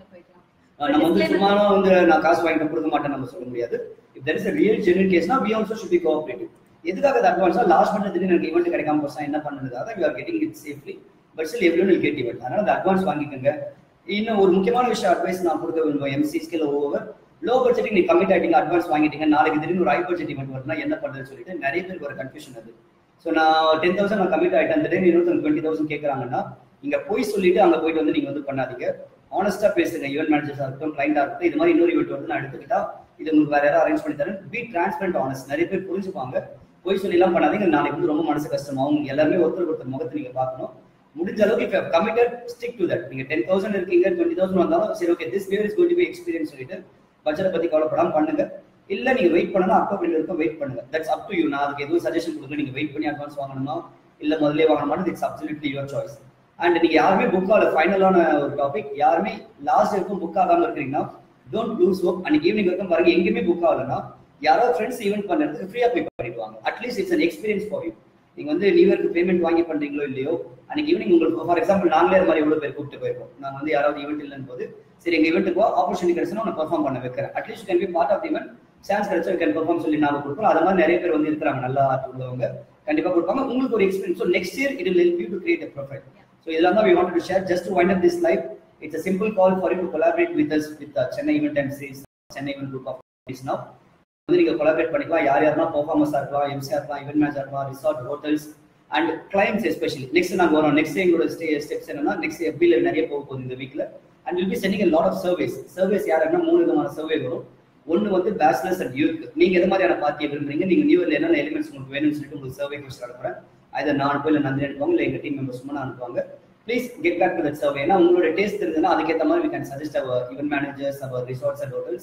நம்ம வந்து சும்மா வந்து நான் காசு வாங்கிட்டு கொடுக்க மாட்டேன் நம்ம சொல்ல முடியாது if there is real genuine கேஸ்னா we also should be cooperative எதுக்காக அது அட்வான்ஸா லாஸ்ட் பண்ண திடீர்னு எனக்கு ஈவெண்ட் கிடைக்காம போசா என்ன பண்ணுறதுக்காக you are getting it safely but still every will get event அதனால அந்த அட்வான்ஸ் வாங்கிக்கோங்க இன்னும் ஒரு முக்கியமான விஷயம் அட்வைஸ் நான் கொடுக்க விரும்புவேன் எம்சி ஸ்கில் ஓவர் லோ பட்ஜெட்டுக்கு நீ கமிட் ஆகிட்டீங்க அட்வான்ஸ் வாங்கிட்டீங்க நாளைக்கு திடீர்னு ஒரு ஹை பட்ஜெட் ஈவெண்ட் வருதுன்னா என்ன பண்ணுறதுன்னு சொல்லிட்டு நிறைய பேருக்கு ஒரு கன்ஃபியூஷன் அது ஸோ நான் டென் தௌசண்ட் நான் கமிட் ஆகிட்டேன் அந்த டைம் இருபத்தி டுவெண்ட்டி தௌசண்ட் கேட்குறாங்கன்னா இங்க போய் சொல்லிட்டு அங்க போயிட்டு வந்து நீங்க வந்து பண்ணாதீங்க ஆனஸ்டா பேசுங்க ஈவெண்ட் மேனேஜர்ஸா இருக்கட்டும் கிளைண்டா இருக்கட்டும் இது மாதிரி இன்னொரு ஈவெண்ட் வந்து நான் எடுத்துக்கிட்டா இது உங்களுக்கு வேற யாராவது அரேஞ்ச் பண்ணி தரேன் பி டிரான்ஸ்பரண்ட் ஆனஸ்ட் நிறைய பேர் புரிஞ்சுப்பாங்க போய் சொல்லி எல்லாம் பண்ணாதீங்க நாளைக்கு வந்து ரொம்ப மனசு கஷ்டமாகும் எல்லாருமே ஒருத்தர் ஒருத்தர் முகத்தை நீங்க பார்க்கணும் முடிஞ்ச அளவுக்கு இப்போ கமிட்டட் ஸ்டிக் டு தட் நீங்க டென் தௌசண்ட் இருக்கீங்க டுவெண்ட்டி தௌசண்ட் வந்தாலும் சரி okay this year is going to be experience சொல்லிட்டு பட்ஜெட்டை பத்தி கவலைப்படாம பண்ணுங்க இல்ல நீங்க வெயிட் பண்ணணும் அக்டோபர் வரைக்கும் வெயிட் பண்ணுங்க தட்ஸ் அப் டு யூ நான் அதுக்கு எதுவும் சஜஷன் கொடுங்க நீங்க வெயிட் பண்ணி அட்வான்ஸ் வாங்கணுமா இல்ல முதல்ல வாங்கணுமா it's absolutely your choice and நீங்க யாருமே புக் ஆகல ஃபைனலான ஒரு டாபிக் யாருமே லாஸ்ட் வரைக்கும் புக் ஆகாம இருக்கிறீங்கன்னா டோன்ட் லூஸ் ஒர்க் அன்னைக்கு ஈவினிங் வரைக்கும் பாருங்க எங்கேயுமே புக் ஆகலன்னா யாராவது ஃப்ரெண்ட்ஸ் ஈவெண்ட் பண்ணுறதுக்கு ஃப்ரீயா பே பண்ணிடுவாங்க at least it's an experience for you நீங்க வந்து நியூ இயர்க்கு பேமெண்ட் வாங்கி பண்றீங்களோ இல்லையோ அன்னைக்கு ஈவினிங் உங்களுக்கு ஃபார் எக்ஸாம்பிள் நாங்களே அது மாதிரி எவ்வளவு பேர் கூப்பிட்டு போயிருக்கோம் நாங்க வந்து யாராவது ஈவெண்ட் இல்லைன்னு போது சரி எங்க ஈவெண்ட்டுக்கு ஆப்பர்ச்சுனிட்டி கிடைச்சுன்னா உன்னை பெர்ஃபார்ம் பண்ண வைக்கிறேன் at least can be part of event chance கிடைச்சா கேன் பெர்ஃபார்ம் சொல்லி நாங்க கொடுப்போம் அது மாதிரி நிறைய பேர் வந்து இருக்கிறாங்க நல்லா ஆர்ட் உள்ளவங்க கண்டிப்பா கொடுப்பாங்க உங்களுக்கு ஒரு experience so next year it will you to create a profile so இதெல்லாம் தான் we want to share just to wind up this life it's a simple call for you to collaborate with us with Chennai event and sees Chennai event group of now வந்து நீங்க collaborate பண்ணிக்கலாம் யார் யாரெல்லாம் பெர்ஃபார்மன்ஸா இருக்கலாம் MCR இருக்கலாம் event manager இருக்கலாம் resort hotels and clients especially next நாங்கள் வரோம் நெக்ஸ்ட் எங்களோட ஸ்டே ஸ்டெப்ஸ் என்னன்னா நெக்ஸ்ட் எஃபில நிறைய போக போகுது இந்த வீக்ல and will be sending lot of surveys surveys யாருன்னா மூணு விதமான சர்வே வரும் ஒன்று வந்து பேச்சுலர்ஸ் அண்ட் யூத் நீங்க எது மாதிரியான பார்ட்டியை விரும்புறீங்க நீங்க நியூ இயர்ல என்னென்ன எலிமெண்ட்ஸ் உங்களுக்கு வேணும்னு சொல்லிட்டு உங்களுக்கு சர்வே கொஸ்டின் அனுப்புறேன் அதை நான் அனுப்ப இல்லை நந்தினி அனுப்புவாங்க இல்லை எங்க டீம் மெம்பர்ஸ் சும்மா அனுப்புவாங்க please get back to that survey ஏன்னா உங்களோட டேஸ்ட் இருந்ததுன்னா அதுக்கேற்ற மாதிரி we can suggest our event managers our resorts and hotels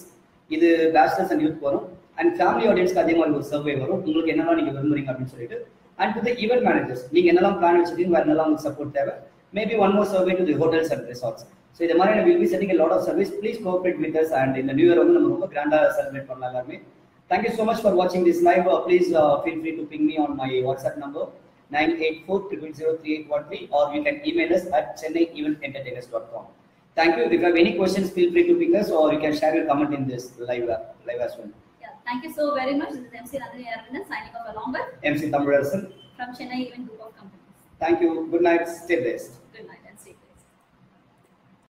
இது பேச்சுலர்ஸ் அண்ட் யூத் வரும் அண்ட் ஃபேமிலி ஆடியன்ஸ்க்கு அதே மாதிரி ஒரு சர்வே வரும் உங்களுக்கு என்னெல்லாம் நீங்க விரும்புறீங்க அப்படின்னு சொல்லிட்டு and to the event managers நீங்க என்னெல்லாம் பிளான் வச்சிருக்கீங்க வேற என்னெல்லாம் உங்களுக்கு சப்போர்ட் தேவை maybe one more survey to the hotels and resorts so இது மாதிரி will be setting lot of service please cooperate with us and இந்த நியூ இயர் வந்து நம்ம ரொம்ப கிராண்டா செலிப்ரேட் பண்ணலாம் எல்லாருமே Thank you so much for watching this live. Uh, please uh, feel free to ping me on my WhatsApp number 984 or you can email us at chennaievent.entertainers.com. Thank you. If you have any questions, feel free to ping us or you can share your comment in this live, uh, live as well. Yeah, thank you so very much. This is MC Nandini Aravind signing off along with MC Tamarasan. from Chennai Event Group of Companies. Thank you. Good night. Stay blessed.